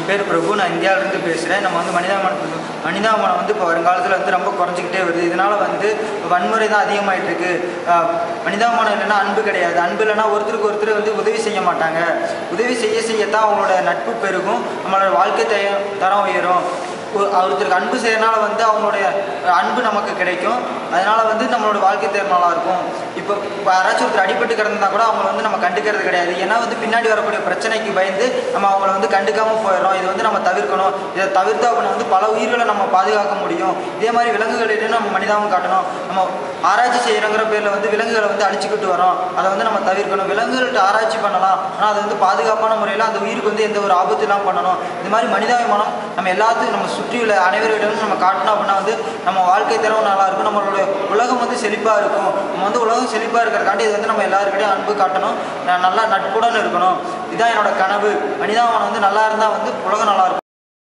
என் பேர் பிரபு நான் இந்தியாவிலேருந்து பேசுகிறேன் நம்ம வந்து மனிதாபிமானம் மனிதாபிமானம் வந்து இப்போ வருங்காலத்தில் வந்து ரொம்ப குறைஞ்சிக்கிட்டே வருது இதனால் வந்து வன்முறை தான் அதிகமாயிட்டு இருக்கு ஆஹ் மனிதாபிமானம் இல்லைன்னா அன்பு கிடையாது அன்பு இல்லைன்னா ஒருத்தருக்கு ஒருத்தர் வந்து உதவி செய்ய மாட்டாங்க உதவி செய்ய செய்யத்தான் அவங்களோட நட்பு பெருகும் நம்மளோட வாழ்க்கை தய தரம் உயரும் ஒ- ஒருத்தருக்கு அன்பு செய்யறனால வந்து அவங்களுடைய அன்பு நமக்கு கிடைக்கும் அதனால வந்து நம்மளோட வாழ்க்கை தரம் நல்லா இருக்கும் இப்போ இப்போ யாராச்சும் ஒருத்தர் அடிபட்டு கிடந்தா கூட அவங்கள வந்து நம்ம கண்டுக்கிறது கிடையாது ஏன்னா வந்து பின்னாடி வரக்கூடிய பிரச்சனைக்கு பயந்து நம்ம அவங்கள வந்து கண்டுக்காம போயிடுறோம் இது வந்து நம்ம தவிர்க்கணும் இதை தவிர்த்தா அப்படின்னா வந்து பல உயிர்களை நம்ம பாதுகாக்க முடியும் இதே மாதிரி விலங்குகளிடம் நம்ம மனிதாபம் காட்டணும் நம்ம ஆராய்ச்சி செய்யறங்கிற பேரில் வந்து விலங்குகளை வந்து அழிச்சுக்கிட்டு வரோம் அதை வந்து நம்ம தவிர்க்கணும் விலங்குகள்கிட்ட ஆராய்ச்சி பண்ணலாம் ஆனால் அது வந்து பாதுகாப்பான முறையில் அந்த உயிருக்கு வந்து எந்த ஒரு ஆபத்து இல்லாமல் பண்ணணும் இது மாதிரி மனிதாபிமானம் நம்ம எல்லாத்துக்கும் நம்ம சுற்றியுள்ள அனைவரிடமும் நம்ம காட்டணும் அப்படின்னா வந்து நம்ம வாழ்க்கை தரவும் நல்லா இருக்கும் நம்மளோட உலகம் வந்து செழிப்பாக இருக்கும் நம்ம வந்து உலகம் செழிப்பாக இருக்கிறக்காண்டி இது வந்து நம்ம எல்லாருக்கிட்டையும் அன்பு காட்டணும் ந- நல்லா நட்புடன் இருக்கணும் இதுதான் என்னோட கனவு மனிதாபிமானம் வந்து நல்லா இருந்தால் வந்து உலகம் நல்லா இருக்கும்